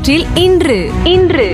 வரலாற்றில் இன்று இன்று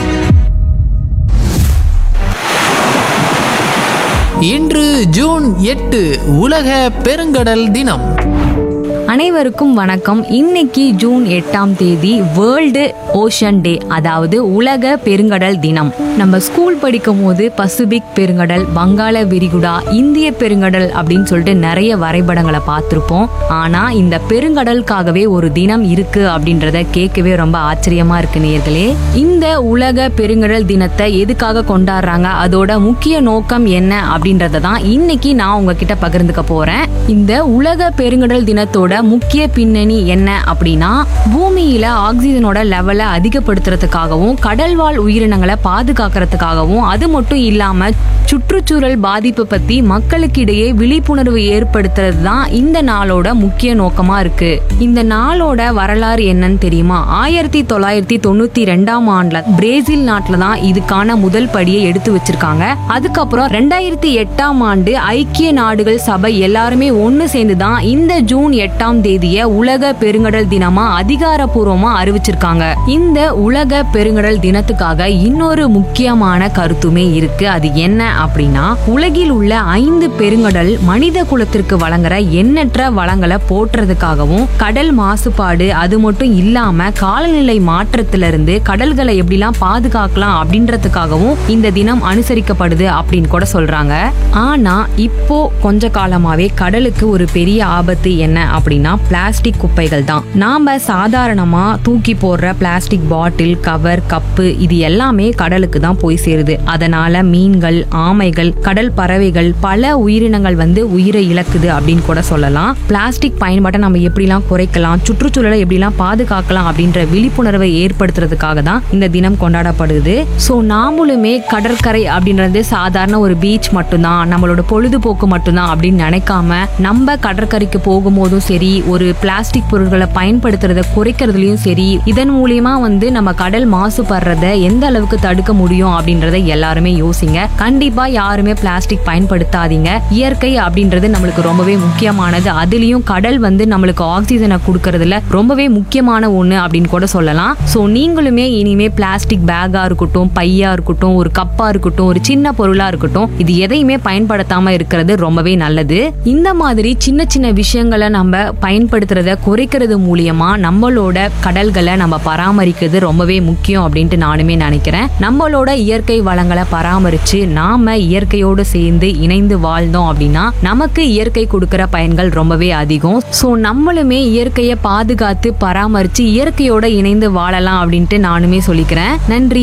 இன்று ஜூன் எட்டு உலக பெருங்கடல் தினம் அனைவருக்கும் வணக்கம் இன்னைக்கு ஜூன் எட்டாம் தேதி வேர்ல்டு ஓஷன் டே அதாவது உலக பெருங்கடல் தினம் நம்ம ஸ்கூல் படிக்கும் போது பசிபிக் பெருங்கடல் வங்காள விரிகுடா இந்திய பெருங்கடல் அப்படின்னு சொல்லிட்டு நிறைய வரைபடங்களை பார்த்துருப்போம் ஆனா இந்த பெருங்கடலுக்காகவே ஒரு தினம் இருக்கு அப்படின்றத கேட்கவே ரொம்ப ஆச்சரியமா இருக்கு நேர்களே இந்த உலக பெருங்கடல் தினத்தை எதுக்காக கொண்டாடுறாங்க அதோட முக்கிய நோக்கம் என்ன அப்படின்றத தான் இன்னைக்கு நான் உங்ககிட்ட பகிர்ந்துக்க போறேன் இந்த உலக பெருங்கடல் தினத்தோட முக்கிய பின்னணி என்ன அப்படின்னா பூமியில ஆக்சிஜனோட லெவலை அதிகப்படுத்துறதுக்காகவும் கடல்வாழ் உயிரினங்களை பாதுகாக்கிறதுக்காகவும் அது மட்டும் இல்லாம சுற்றுச்சூழல் பாதிப்பு பத்தி மக்களுக்கு இடையே விழிப்புணர்வு ஏற்படுத்துறது தான் இந்த நாளோட முக்கிய நோக்கமா இருக்கு இந்த நாளோட வரலாறு என்னன்னு தெரியுமா ஆயிரத்தி தொள்ளாயிரத்தி தொண்ணூத்தி ரெண்டாம் ஆண்டுல பிரேசில் நாட்டுல தான் இதுக்கான முதல் படியை எடுத்து வச்சிருக்காங்க அதுக்கப்புறம் ரெண்டாயிரத்தி எட்டாம் ஆண்டு ஐக்கிய நாடுகள் சபை எல்லாருமே ஒண்ணு சேர்ந்து தான் இந்த ஜூன் எட்டாம் தேதிய உலக பெருங்கடல் தினமா அதிகாரப்பூர்வமா அறிவிச்சிருக்காங்க இந்த உலக பெருங்கடல் தினத்துக்காக இன்னொரு முக்கியமான கருத்துமே இருக்கு அது என்ன அப்படின்னா உலகில் உள்ள ஐந்து பெருங்கடல் மனித குலத்திற்கு வழங்குற எண்ணற்ற வளங்களை போற்றுறதுக்காகவும் கடல் மாசுபாடு அது மட்டும் இல்லாம காலநிலை மாற்றத்திலிருந்து கடல்களை எப்படிலாம் பாதுகாக்கலாம் அப்படின்றதுக்காகவும் இந்த தினம் அனுசரிக்கப்படுது அப்படின்னு கூட சொல்றாங்க ஆனா இப்போ கொஞ்ச காலமாவே கடலுக்கு ஒரு பெரிய ஆபத்து என்ன அப்படின்னா பிளாஸ்டிக் குப்பைகள் தான் நாம சாதாரணமா தூக்கி போடுற பிளாஸ்டிக் பாட்டில் கவர் கப்பு இது எல்லாமே கடலுக்கு தான் போய் சேருது அதனால மீன்கள் ஆமைகள் கடல் பறவைகள் பல உயிரினங்கள் வந்து உயிரை இழக்குது அப்படின்னு கூட சொல்லலாம் பிளாஸ்டிக் பயன்பாட்டை நம்ம எப்படிலாம் குறைக்கலாம் சுற்றுச்சூழலை எப்படிலாம் பாதுகாக்கலாம் அப்படின்ற விழிப்புணர்வை ஏற்படுத்துறதுக்காக தான் இந்த தினம் கொண்டாடப்படுது ஸோ நாமளுமே கடற்கரை அப்படின்றது சாதாரண ஒரு பீச் மட்டும்தான் நம்மளோட பொழுதுபோக்கு மட்டும்தான் அப்படின்னு நினைக்காம நம்ம கடற்கரைக்கு போகும்போதும் சரி ஒரு பிளாஸ்டிக் பொருட்களை பயன்படுத்துறத குறைக்கிறதுலயும் சரி இதன் மூலியமா வந்து நம்ம கடல் மாசுபடுறத எந்த அளவுக்கு தடுக்க முடியும் அப்படின்றத எல்லாருமே யோசிங்க கண்டிப்பா யாருமே பிளாஸ்டிக் பயன்படுத்தாதீங்க இயற்கை அப்படின்றது நம்மளுக்கு ரொம்பவே முக்கியமானது அதுலயும் கடல் வந்து நம்மளுக்கு ஆக்சிஜனை கொடுக்கறதுல ரொம்பவே முக்கியமான ஒண்ணு அப்படின்னு கூட சொல்லலாம் ஸோ நீங்களுமே இனிமே பிளாஸ்டிக் பேக்கா இருக்கட்டும் பையா இருக்கட்டும் ஒரு கப்பா இருக்கட்டும் ஒரு சின்ன பொருளா இருக்கட்டும் இது எதையுமே பயன்படுத்தாம இருக்கிறது ரொம்பவே நல்லது இந்த மாதிரி சின்ன சின்ன விஷயங்களை நம்ம பயன்படுத்துறத குறைக்கிறது மூலியமா நம்மளோட கடல்களை நம்ம பராமரிக்கிறது ரொம்பவே முக்கியம் அப்படின்ட்டு நானுமே நினைக்கிறேன் நம்மளோட இயற்கை வளங்களை பராமரிச்சு நாம இயற்கையோடு சேர்ந்து இணைந்து வாழ்ந்தோம் அப்படின்னா நமக்கு இயற்கை கொடுக்கிற பயன்கள் ரொம்பவே அதிகம் ஸோ நம்மளுமே இயற்கையை பாதுகாத்து பராமரிச்சு இயற்கையோட இணைந்து வாழலாம் அப்படின்ட்டு நானுமே சொல்லிக்கிறேன் நன்றி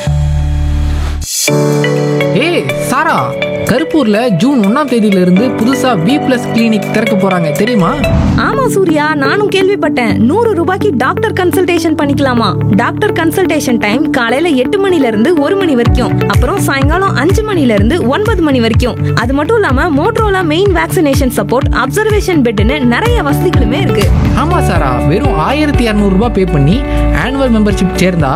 ஏய் சாரா கருப்பூர்ல ஜூன் ஒன்னாம் தேதியில இருந்து புதுசா பி பிளஸ் கிளினிக் திறக்க போறாங்க தெரியுமா ஆமா சூர்யா நானும் கேள்விப்பட்டேன் நூறு ரூபாய்க்கு டாக்டர் கன்சல்டேஷன் பண்ணிக்கலாமா டாக்டர் கன்சல்டேஷன் டைம் காலையில எட்டு மணில இருந்து ஒரு மணி வரைக்கும் அப்புறம் சாயங்காலம் அஞ்சு மணில இருந்து ஒன்பது மணி வரைக்கும் அது மட்டும் இல்லாம Motorola main vaccination support observation பெட்னு நிறைய வசதிகளுமே இருக்கு ஆமா சாரா வெறும் ஆயிரத்தி இரநூறுபா பே பண்ணி ஆனுவல் மெம்பர்ஷிப் சேர்ந்தா